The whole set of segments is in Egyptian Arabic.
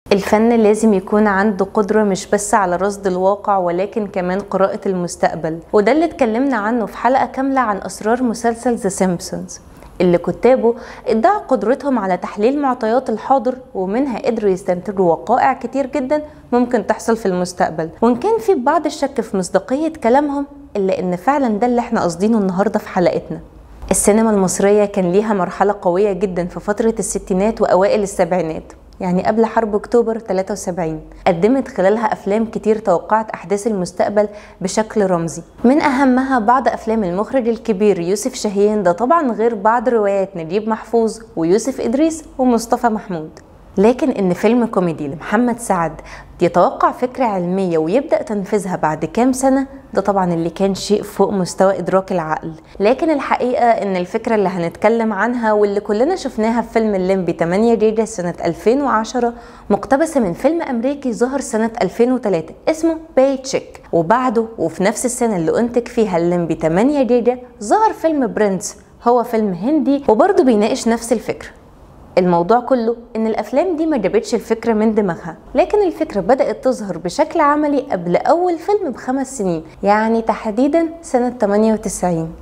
الفن لازم يكون عنده قدرة مش بس على رصد الواقع ولكن كمان قراءة المستقبل وده اللي اتكلمنا عنه في حلقة كاملة عن أسرار مسلسل ذا سيمبسونز اللي كتابه ادعوا قدرتهم على تحليل معطيات الحاضر ومنها قدروا يستنتجوا وقائع كتير جدا ممكن تحصل في المستقبل وان كان في بعض الشك في مصداقية كلامهم الا ان فعلا ده اللي احنا قاصدينه النهاردة في حلقتنا السينما المصرية كان ليها مرحلة قوية جدا في فترة الستينات وأوائل السبعينات يعني قبل حرب اكتوبر 73 قدمت خلالها افلام كتير توقعت احداث المستقبل بشكل رمزي من اهمها بعض افلام المخرج الكبير يوسف شاهين ده طبعا غير بعض روايات نجيب محفوظ ويوسف ادريس ومصطفى محمود لكن ان فيلم كوميدي لمحمد سعد يتوقع فكرة علمية ويبدأ تنفيذها بعد كام سنة ده طبعا اللي كان شيء فوق مستوى إدراك العقل لكن الحقيقة إن الفكرة اللي هنتكلم عنها واللي كلنا شفناها في فيلم الليمبي 8 جيجا سنة 2010 مقتبسة من فيلم أمريكي ظهر سنة 2003 اسمه باي تشيك وبعده وفي نفس السنة اللي أنتج فيها الليمبي 8 جيجا ظهر فيلم برنس هو فيلم هندي وبرضه بيناقش نفس الفكرة الموضوع كله ان الافلام دي ما جابتش الفكره من دماغها لكن الفكره بدات تظهر بشكل عملي قبل اول فيلم بخمس سنين يعني تحديدا سنه 98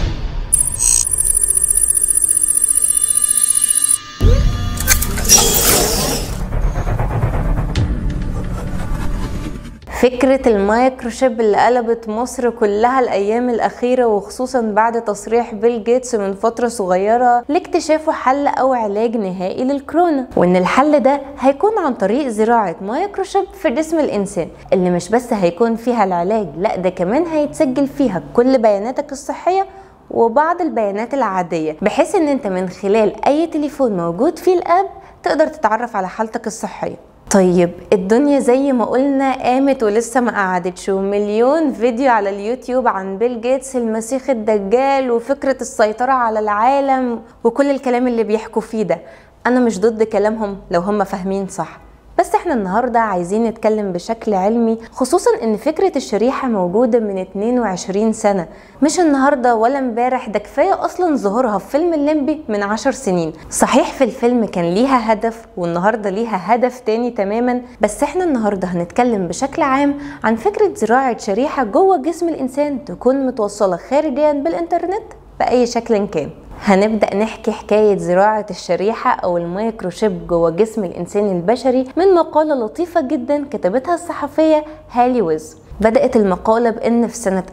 فكرة المايكروشيب اللي قلبت مصر كلها الأيام الأخيرة وخصوصا بعد تصريح بيل جيتس من فترة صغيرة لاكتشافه حل أو علاج نهائي للكورونا وإن الحل ده هيكون عن طريق زراعة مايكروشيب في جسم الإنسان اللي مش بس هيكون فيها العلاج لا ده كمان هيتسجل فيها كل بياناتك الصحية وبعض البيانات العادية بحيث ان انت من خلال اي تليفون موجود فيه الاب تقدر تتعرف على حالتك الصحية طيب الدنيا زي ما قلنا قامت ولسه ما قعدتش ومليون فيديو على اليوتيوب عن بيل جيتس المسيح الدجال وفكرة السيطرة على العالم وكل الكلام اللي بيحكوا فيه ده انا مش ضد كلامهم لو هم فاهمين صح بس احنا النهارده عايزين نتكلم بشكل علمي خصوصا ان فكره الشريحه موجوده من 22 سنه مش النهارده ولا امبارح ده كفايه اصلا ظهورها في فيلم الليمبي من 10 سنين صحيح في الفيلم كان ليها هدف والنهارده ليها هدف تاني تماما بس احنا النهارده هنتكلم بشكل عام عن فكره زراعه شريحه جوه جسم الانسان تكون متوصله خارجيا بالانترنت باي شكل كان هنبدأ نحكي حكاية زراعة الشريحة أو المايكروشيب جوه جسم الإنسان البشري من مقالة لطيفة جدا كتبتها الصحفية هالي ويز بدأت المقالة بأن في سنة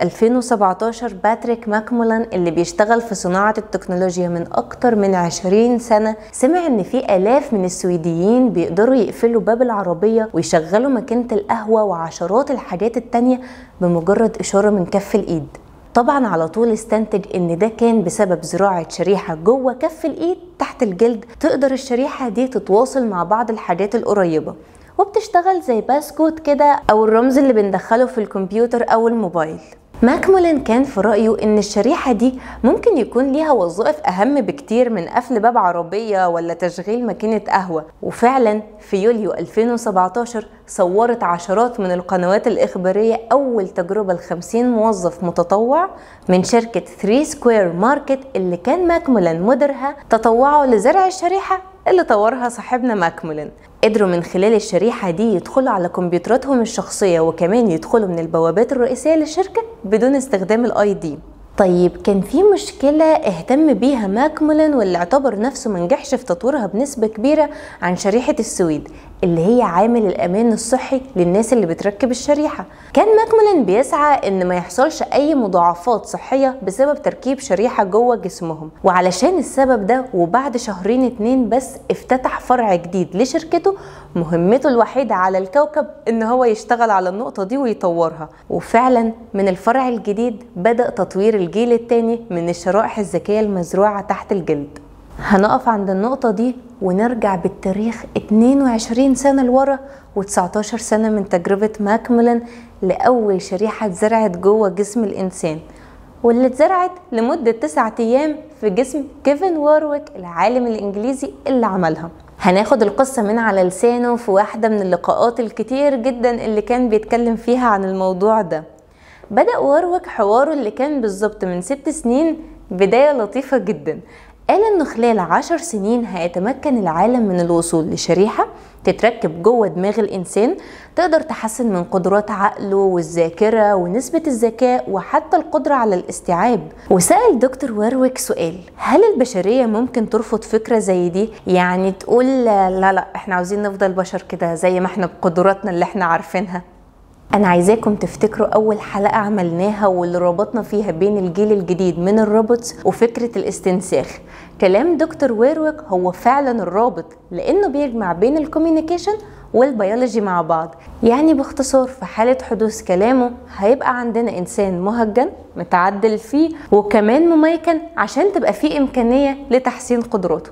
2017 باتريك ماكمولان اللي بيشتغل في صناعة التكنولوجيا من أكتر من 20 سنة سمع إن في آلاف من السويديين بيقدروا يقفلوا باب العربية ويشغلوا ماكينة القهوة وعشرات الحاجات التانية بمجرد إشارة من كف الإيد طبعا على طول استنتج ان ده كان بسبب زراعة شريحة جوه كف الايد تحت الجلد تقدر الشريحة دي تتواصل مع بعض الحاجات القريبة وبتشتغل زي باسكود كده او الرمز اللي بندخله في الكمبيوتر او الموبايل ماكمولين كان في رأيه إن الشريحة دي ممكن يكون ليها وظائف أهم بكتير من قفل باب عربية ولا تشغيل ماكينة قهوة وفعلا في يوليو 2017 صورت عشرات من القنوات الإخبارية أول تجربة ل 50 موظف متطوع من شركة 3 سكوير ماركت اللي كان ماكمولين مديرها تطوعوا لزرع الشريحة اللي طورها صاحبنا ماكمولين قدروا من خلال الشريحة دي يدخلوا على كمبيوتراتهم الشخصية وكمان يدخلوا من البوابات الرئيسية للشركة بدون استخدام الاي دي طيب كان في مشكلة اهتم بيها ماكمولين واللي اعتبر نفسه منجحش في تطويرها بنسبة كبيرة عن شريحة السويد اللي هي عامل الأمان الصحي للناس اللي بتركب الشريحة كان ماكمولين بيسعى إن ما يحصلش أي مضاعفات صحية بسبب تركيب شريحة جوه جسمهم وعلشان السبب ده وبعد شهرين اتنين بس افتتح فرع جديد لشركته مهمته الوحيدة على الكوكب إن هو يشتغل على النقطة دي ويطورها وفعلا من الفرع الجديد بدأ تطوير الجيل الثاني من الشرائح الذكية المزروعة تحت الجلد هنقف عند النقطة دي ونرجع بالتاريخ 22 سنة لورا و19 سنة من تجربة ماكميلان لأول شريحة اتزرعت جوه جسم الإنسان واللي اتزرعت لمدة تسعة أيام في جسم كيفن وارويك العالم الإنجليزي اللي عملها هناخد القصة من على لسانه في واحدة من اللقاءات الكتير جدا اللي كان بيتكلم فيها عن الموضوع ده بدأ وارويك حواره اللي كان بالظبط من ست سنين بداية لطيفة جدا قال انه خلال عشر سنين هيتمكن العالم من الوصول لشريحة تتركب جوه دماغ الإنسان تقدر تحسن من قدرات عقله والذاكرة ونسبة الذكاء وحتى القدرة على الاستيعاب وسأل دكتور وارويك سؤال هل البشرية ممكن ترفض فكرة زي دي يعني تقول لا لا احنا عاوزين نفضل بشر كده زي ما احنا بقدراتنا اللي احنا عارفينها انا عايزاكم تفتكروا اول حلقه عملناها واللي ربطنا فيها بين الجيل الجديد من الروبوتس وفكره الاستنساخ كلام دكتور ويرويك هو فعلا الرابط لانه بيجمع بين الكوميونيكيشن والبيولوجي مع بعض يعني باختصار في حالة حدوث كلامه هيبقى عندنا إنسان مهجن متعدل فيه وكمان مميكن عشان تبقى فيه إمكانية لتحسين قدراته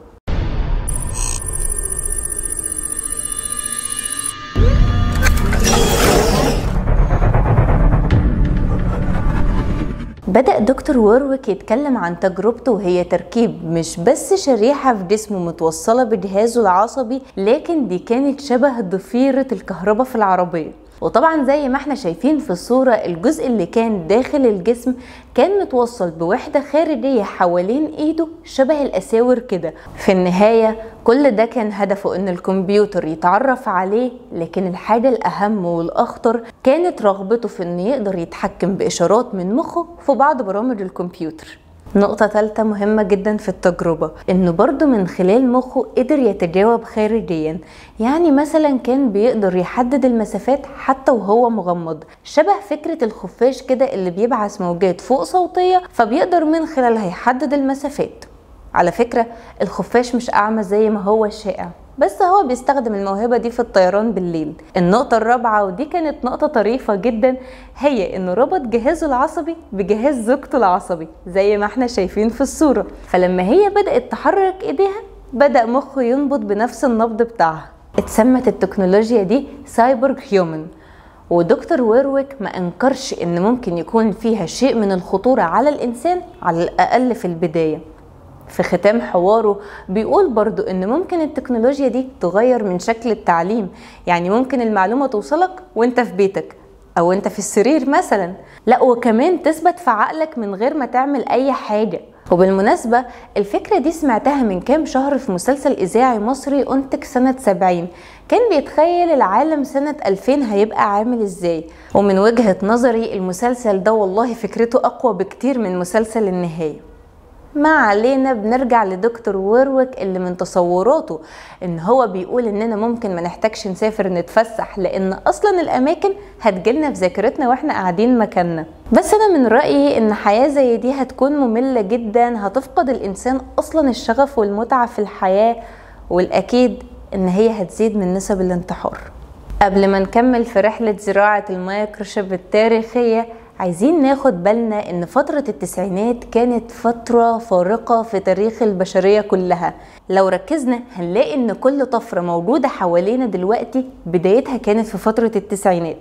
بدأ دكتور وورويك يتكلم عن تجربته وهي تركيب مش بس شريحة في جسمه متوصلة بجهازه العصبي لكن دي كانت شبه ضفيرة الكهرباء في العربية وطبعا زي ما احنا شايفين في الصورة الجزء اللي كان داخل الجسم كان متوصل بوحدة خارجية حوالين ايده شبه الاساور كده في النهاية كل ده كان هدفه ان الكمبيوتر يتعرف عليه لكن الحاجة الاهم والاخطر كانت رغبته في انه يقدر يتحكم باشارات من مخه في بعض برامج الكمبيوتر نقطة ثالثة مهمة جدا في التجربة انه برضو من خلال مخه قدر يتجاوب خارجيا يعني مثلا كان بيقدر يحدد المسافات حتى وهو مغمض شبه فكرة الخفاش كده اللي بيبعث موجات فوق صوتية فبيقدر من خلالها يحدد المسافات على فكرة الخفاش مش أعمى زي ما هو الشائع بس هو بيستخدم الموهبة دي في الطيران بالليل النقطة الرابعة ودي كانت نقطة طريفة جدا هي انه ربط جهازه العصبي بجهاز زوجته العصبي زي ما احنا شايفين في الصورة فلما هي بدأت تحرك ايديها بدأ مخه ينبض بنفس النبض بتاعها اتسمت التكنولوجيا دي سايبورغ هيومن ودكتور ويرويك ما انكرش ان ممكن يكون فيها شيء من الخطورة على الانسان على الاقل في البداية في ختام حواره بيقول برضو ان ممكن التكنولوجيا دي تغير من شكل التعليم يعني ممكن المعلومة توصلك وانت في بيتك او انت في السرير مثلا لا وكمان تثبت في عقلك من غير ما تعمل اي حاجة وبالمناسبة الفكرة دي سمعتها من كام شهر في مسلسل إذاعي مصري أنتج سنة 70 كان بيتخيل العالم سنة 2000 هيبقى عامل إزاي ومن وجهة نظري المسلسل ده والله فكرته أقوى بكتير من مسلسل النهاية ما علينا بنرجع لدكتور ويرويك اللي من تصوراته ان هو بيقول اننا ممكن ما نحتاجش نسافر نتفسح لان اصلا الاماكن هتجيلنا في ذاكرتنا واحنا قاعدين مكاننا بس انا من رايي ان حياه زي دي هتكون ممله جدا هتفقد الانسان اصلا الشغف والمتعه في الحياه والاكيد ان هي هتزيد من نسب الانتحار قبل ما نكمل في رحله زراعه المايكروشيب التاريخيه عايزين ناخد بالنا ان فترة التسعينات كانت فترة فارقة في تاريخ البشرية كلها لو ركزنا هنلاقي ان كل طفرة موجودة حوالينا دلوقتي بدايتها كانت في فترة التسعينات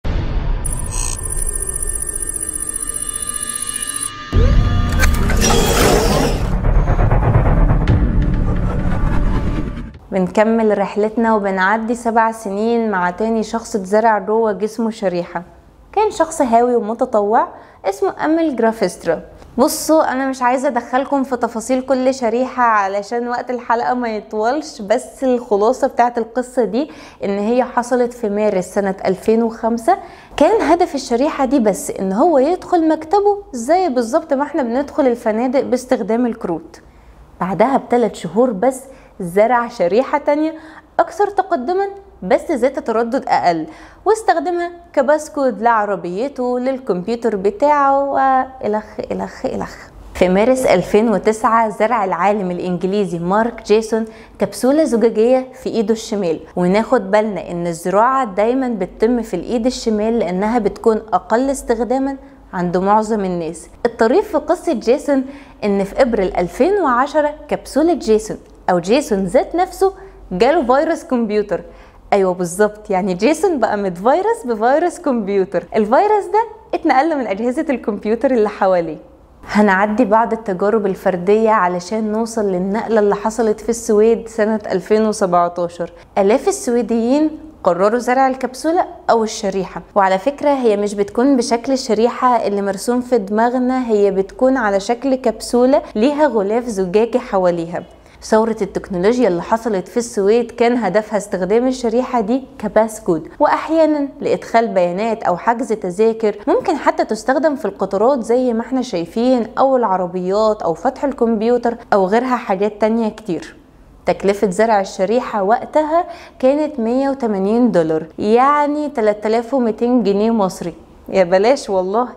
بنكمل رحلتنا وبنعدي سبع سنين مع تاني شخص اتزرع جوه جسمه شريحة كان شخص هاوي ومتطوع اسمه أمل جرافسترا بصوا انا مش عايزه ادخلكم في تفاصيل كل شريحه علشان وقت الحلقه ما يطولش بس الخلاصه بتاعت القصه دي ان هي حصلت في مارس سنه 2005 كان هدف الشريحه دي بس ان هو يدخل مكتبه زي بالظبط ما احنا بندخل الفنادق باستخدام الكروت بعدها بثلاث شهور بس زرع شريحه تانية اكثر تقدما بس ذات تردد اقل واستخدمها كباسكود لعربيته للكمبيوتر بتاعه والخ الخ الخ في مارس 2009 زرع العالم الانجليزي مارك جيسون كبسوله زجاجيه في ايده الشمال وناخد بالنا ان الزراعه دايما بتتم في الايد الشمال لانها بتكون اقل استخداما عند معظم الناس الطريف في قصه جيسون ان في ابريل 2010 كبسوله جيسون او جيسون ذات نفسه جاله فيروس كمبيوتر ايوه بالظبط يعني جيسون بقى متفيروس بفيروس كمبيوتر الفيروس ده اتنقل من اجهزه الكمبيوتر اللي حواليه هنعدي بعض التجارب الفردية علشان نوصل للنقلة اللي حصلت في السويد سنة 2017 آلاف السويديين قرروا زرع الكبسولة أو الشريحة وعلى فكرة هي مش بتكون بشكل الشريحة اللي مرسوم في دماغنا هي بتكون على شكل كبسولة ليها غلاف زجاجي حواليها ثورة التكنولوجيا اللي حصلت في السويد كان هدفها استخدام الشريحة دي كباسكود وأحيانا لإدخال بيانات أو حجز تذاكر ممكن حتى تستخدم في القطارات زي ما احنا شايفين أو العربيات أو فتح الكمبيوتر أو غيرها حاجات تانية كتير تكلفة زرع الشريحة وقتها كانت 180 دولار يعني 3200 جنيه مصري يا بلاش والله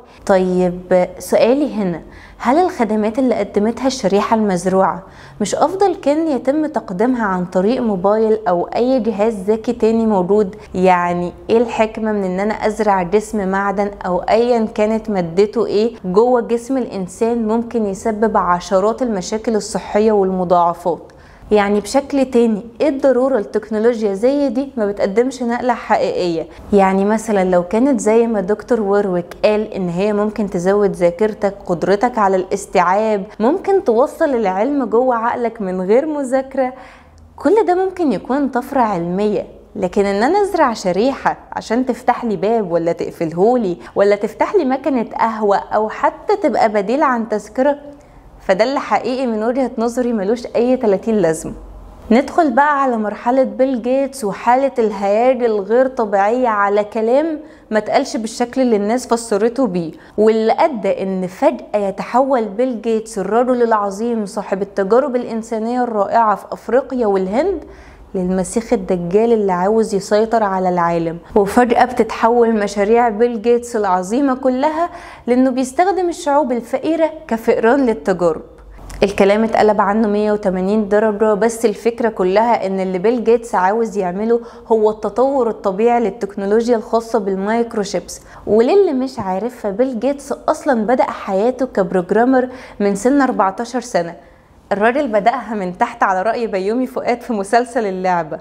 طيب سؤالي هنا هل الخدمات اللي قدمتها الشريحة المزروعة مش أفضل كان يتم تقديمها عن طريق موبايل أو أي جهاز ذكي تاني موجود يعني إيه الحكمة من إن أنا أزرع جسم معدن أو أيا كانت مادته إيه جوه جسم الإنسان ممكن يسبب عشرات المشاكل الصحية والمضاعفات يعني بشكل تاني ايه الضرورة التكنولوجيا زي دي ما بتقدمش نقلة حقيقية يعني مثلا لو كانت زي ما دكتور وورويك قال ان هي ممكن تزود ذاكرتك قدرتك على الاستيعاب ممكن توصل العلم جوه عقلك من غير مذاكرة كل ده ممكن يكون طفرة علمية لكن ان انا ازرع شريحة عشان تفتح لي باب ولا تقفلهولي ولا تفتح لي مكنة قهوة او حتى تبقى بديل عن تذكرة فده اللي حقيقي من وجهة نظري ملوش أي 30 لازمة ندخل بقى على مرحلة بيل جيتس وحالة الهياج الغير طبيعية على كلام ما تقالش بالشكل اللي الناس فسرته بيه واللي أدى إن فجأة يتحول بيل جيتس الرجل العظيم صاحب التجارب الإنسانية الرائعة في أفريقيا والهند للمسيخ الدجال اللي عاوز يسيطر على العالم وفجأة بتتحول مشاريع بيل جيتس العظيمة كلها لأنه بيستخدم الشعوب الفقيرة كفئران للتجارب الكلام اتقلب عنه 180 درجة بس الفكرة كلها ان اللي بيل جيتس عاوز يعمله هو التطور الطبيعي للتكنولوجيا الخاصة بالمايكروشيبس وللي مش عارف فبيل جيتس اصلا بدأ حياته كبروجرامر من سن 14 سنة الراجل بدأها من تحت على رأي بيومي فؤاد في مسلسل اللعبة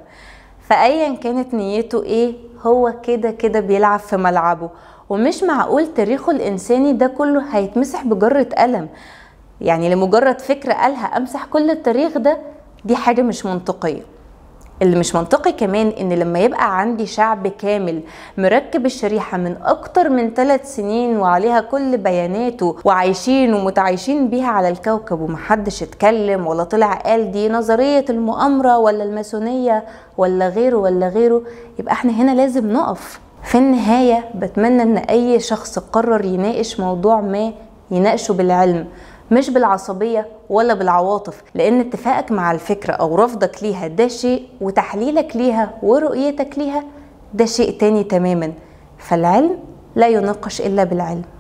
فأيا كانت نيته ايه هو كده كده بيلعب في ملعبه ومش معقول تاريخه الإنساني ده كله هيتمسح بجرة قلم يعني لمجرد فكرة قالها أمسح كل التاريخ ده دي حاجة مش منطقية اللي مش منطقي كمان ان لما يبقى عندي شعب كامل مركب الشريحة من اكتر من ثلاث سنين وعليها كل بياناته وعايشين ومتعايشين بيها على الكوكب ومحدش اتكلم ولا طلع قال دي نظرية المؤامرة ولا الماسونية ولا غيره ولا غيره يبقى احنا هنا لازم نقف في النهاية بتمنى ان اي شخص قرر يناقش موضوع ما يناقشه بالعلم مش بالعصبية ولا بالعواطف لأن اتفاقك مع الفكرة أو رفضك ليها ده شيء وتحليلك ليها ورؤيتك ليها ده شيء تاني تماما فالعلم لا يناقش إلا بالعلم